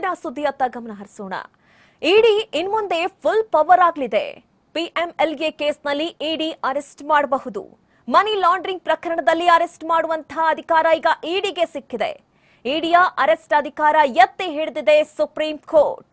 ಮುಂದಿನ ಸುದ್ದಿಯತ್ತ ಗಮನ ಹರಿಸೋಣ ಇಡಿ ಇನ್ಮುಂದೆ ಫುಲ್ ಪವರ್ ಆಗಲಿದೆ ಪಿಎಂಎಲ್ಎ ಕೇಸ್ನಲ್ಲಿ ಇಡಿ ಅರೆಸ್ಟ್ ಮಾಡಬಹುದು ಮನಿ ಲಾಂಡ್ರಿಂಗ್ ಪ್ರಕರಣದಲ್ಲಿ ಅರೆಸ್ಟ್ ಮಾಡುವಂತಹ ಅಧಿಕಾರ ಈಗ ಇಡಿಗೆ ಸಿಕ್ಕಿದೆ ಇಡಿಯ ಅರೆಸ್ಟ್ ಅಧಿಕಾರ ಎತ್ತಿ ಹಿಡಿದಿದೆ ಸುಪ್ರೀಂ ಕೋರ್ಟ್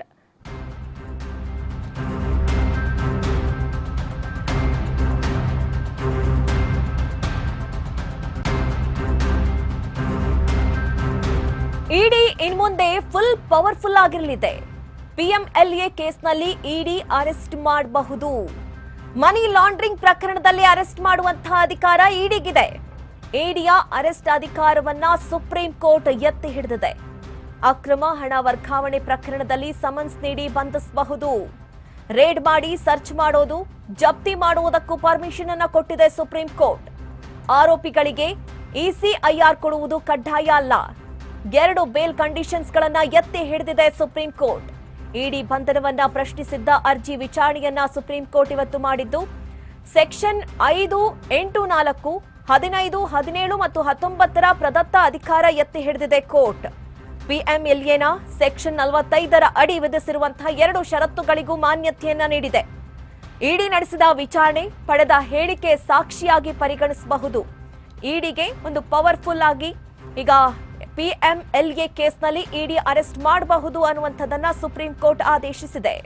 ಇಡಿ ಇನ್ಮುಂದೆ ಫುಲ್ ಪವರ್ಫುಲ್ ಆಗಿರಲಿದೆ ಪಿಎಂಎಲ್ಎ ಕೇಸ್ನಲ್ಲಿ ಇಡಿ ಅರೆಸ್ಟ್ ಮಾಡಬಹುದು ಮನಿ ಲಾಂಡ್ರಿಂಗ್ ಪ್ರಕರಣದಲ್ಲಿ ಅರೆಸ್ಟ್ ಮಾಡುವಂತಹ ಅಧಿಕಾರ ಇಡಿಗಿದೆ ಇಡಿಯ ಅರೆಸ್ಟ್ ಅಧಿಕಾರವನ್ನ ಸುಪ್ರೀಂ ಕೋರ್ಟ್ ಎತ್ತಿ ಹಿಡಿದಿದೆ ಅಕ್ರಮ ಹಣ ವರ್ಗಾವಣೆ ಪ್ರಕರಣದಲ್ಲಿ ಸಮನ್ಸ್ ನೀಡಿ ಬಂಧಿಸಬಹುದು ರೇಡ್ ಮಾಡಿ ಸರ್ಚ್ ಮಾಡೋದು ಜಪ್ತಿ ಮಾಡುವುದಕ್ಕೂ ಪರ್ಮಿಷನ್ ಅನ್ನ ಕೊಟ್ಟಿದೆ ಸುಪ್ರೀಂ ಕೋರ್ಟ್ ಆರೋಪಿಗಳಿಗೆ ಇಸಿಐಆರ್ ಕೊಡುವುದು ಕಡ್ಡಾಯ ಅಲ್ಲ ಎರಡು ಬೇಲ್ ಕಂಡೀಷನ್ಸ್ ಗಳನ್ನ ಎತ್ತಿ ಹಿಡಿದಿದೆ ಸುಪ್ರೀಂ ಕೋರ್ಟ್ ಇಡಿ ಬಂಧನವನ್ನ ಪ್ರಶ್ನಿಸಿದ್ದ ಅರ್ಜಿ ವಿಚಾರಣೆಯನ್ನ ಸುಪ್ರೀಂ ಕೋರ್ಟ್ ಇವತ್ತು ಮಾಡಿದ್ದು ಸೆಕ್ಷನ್ ಐದು ಎಂಟು ನಾಲ್ಕು ಹದಿನೈದು ಹದಿನೇಳು ಮತ್ತು ಹತ್ತೊಂಬತ್ತರ ಪ್ರದತ್ತ ಅಧಿಕಾರ ಎತ್ತಿ ಹಿಡಿದಿದೆ ಕೋರ್ಟ್ ಪಿಎಂಎಲ್ಎನ ಸೆಕ್ಷನ್ ನಲವತ್ತೈದರ ಅಡಿ ವಿಧಿಸಿರುವಂತಹ ಎರಡು ಷರತ್ತುಗಳಿಗೂ ಮಾನ್ಯತೆಯನ್ನ ನೀಡಿದೆ ಇಡಿ ನಡೆಸಿದ ವಿಚಾರಣೆ ಪಡೆದ ಹೇಳಿಕೆ ಸಾಕ್ಷಿಯಾಗಿ ಪರಿಗಣಿಸಬಹುದು ಇಡಿಗೆ ಒಂದು ಪವರ್ಫುಲ್ ಆಗಿ ಈಗ ಪಿಎಂಎಲ್ಎ ಕೇಸ್ನಲ್ಲಿ ಇಡಿ ಅರೆಸ್ಟ್ ಮಾಡಬಹುದು ಅನ್ನುವಂಥದ್ದನ್ನ ಸುಪ್ರೀಂ ಕೋರ್ಟ್ ಆದೇಶಿಸಿದೆ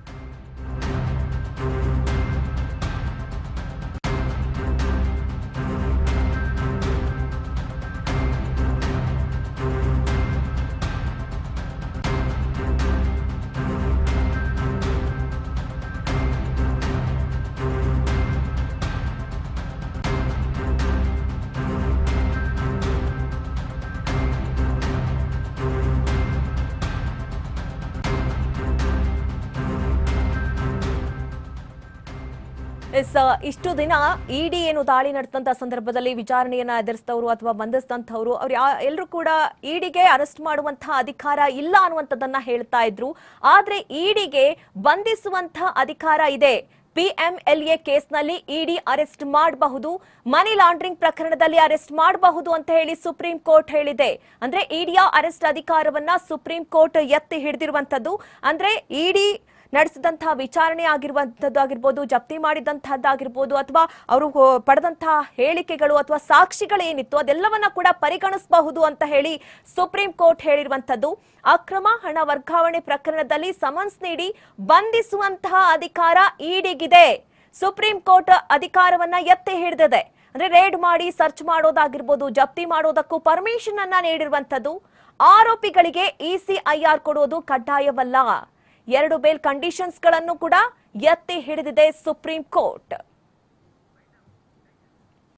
ಎಸ್ ಇಷ್ಟು ದಿನ ಇಡಿ ಏನು ದಾಳಿ ನಡೆದಂತ ಸಂದರ್ಭದಲ್ಲಿ ವಿಚಾರಣೆಯನ್ನ ಎದುರಿಸಿದವರು ಅಥವಾ ಬಂಧಿಸಿದಂಥವ್ರು ಅವ್ರು ಯಾ ಎಲ್ಲರೂ ಕೂಡ ಇಡಿಗೆ ಅರೆಸ್ಟ್ ಮಾಡುವಂತಹ ಅಧಿಕಾರ ಇಲ್ಲ ಅನ್ನುವಂಥದ್ದನ್ನ ಹೇಳ್ತಾ ಇದ್ರು ಆದ್ರೆ ಇಡಿಗೆ ಬಂಧಿಸುವಂತಹ ಅಧಿಕಾರ ಇದೆ ಪಿಎಂಎಲ್ಎ ಕೇಸ್ನಲ್ಲಿ ಇಡಿ ಅರೆಸ್ಟ್ ಮಾಡಬಹುದು ಮನಿ ಲಾಂಡ್ರಿಂಗ್ ಪ್ರಕರಣದಲ್ಲಿ ಅರೆಸ್ಟ್ ಮಾಡಬಹುದು ಅಂತ ಹೇಳಿ ಸುಪ್ರೀಂ ಕೋರ್ಟ್ ಹೇಳಿದೆ ಅಂದ್ರೆ ಇಡಿಯ ಅರೆಸ್ಟ್ ಅಧಿಕಾರವನ್ನ ಸುಪ್ರೀಂ ಕೋರ್ಟ್ ಎತ್ತಿ ಹಿಡಿದಿರುವಂತದ್ದು ಅಂದ್ರೆ ಇಡಿ ನಡೆಸಿದಂತಹ ವಿಚಾರಣೆ ಆಗಿರುವಂತದ್ದು ಆಗಿರ್ಬೋದು ಜಪ್ತಿ ಮಾಡಿದಂತಹದ್ದಾಗಿರ್ಬೋದು ಅಥವಾ ಅವರು ಪಡೆದಂತಹ ಹೇಳಿಕೆಗಳು ಅಥವಾ ಸಾಕ್ಷಿಗಳೇನಿತ್ತು ಅದೆಲ್ಲವನ್ನ ಕೂಡ ಪರಿಗಣಿಸಬಹುದು ಅಂತ ಹೇಳಿ ಸುಪ್ರೀಂ ಕೋರ್ಟ್ ಹೇಳಿರುವಂತದ್ದು ಅಕ್ರಮ ಹಣ ವರ್ಗಾವಣೆ ಪ್ರಕರಣದಲ್ಲಿ ಸಮನ್ಸ್ ನೀಡಿ ಬಂಧಿಸುವಂತಹ ಅಧಿಕಾರ ಇಡಿಗಿದೆ ಸುಪ್ರೀಂ ಕೋರ್ಟ್ ಅಧಿಕಾರವನ್ನ ಎತ್ತಿ ಹಿಡಿದಿದೆ ಅಂದ್ರೆ ರೇಡ್ ಮಾಡಿ ಸರ್ಚ್ ಮಾಡೋದಾಗಿರ್ಬೋದು ಜಪ್ತಿ ಮಾಡೋದಕ್ಕೂ ಪರ್ಮಿಷನ್ ಅನ್ನ ನೀಡಿರುವಂತದ್ದು ಆರೋಪಿಗಳಿಗೆ ಇಸಿಐಆರ್ ಕೊಡೋದು ಕಡ್ಡಾಯವಲ್ಲ ಎರಡು ಬೇಲ್ ಕಂಡೀಷನ್ಸ್ ಗಳನ್ನು ಕೂಡ ಎತ್ತಿ ಹಿಡಿದಿದೆ ಸುಪ್ರೀಂ ಕೋರ್ಟ್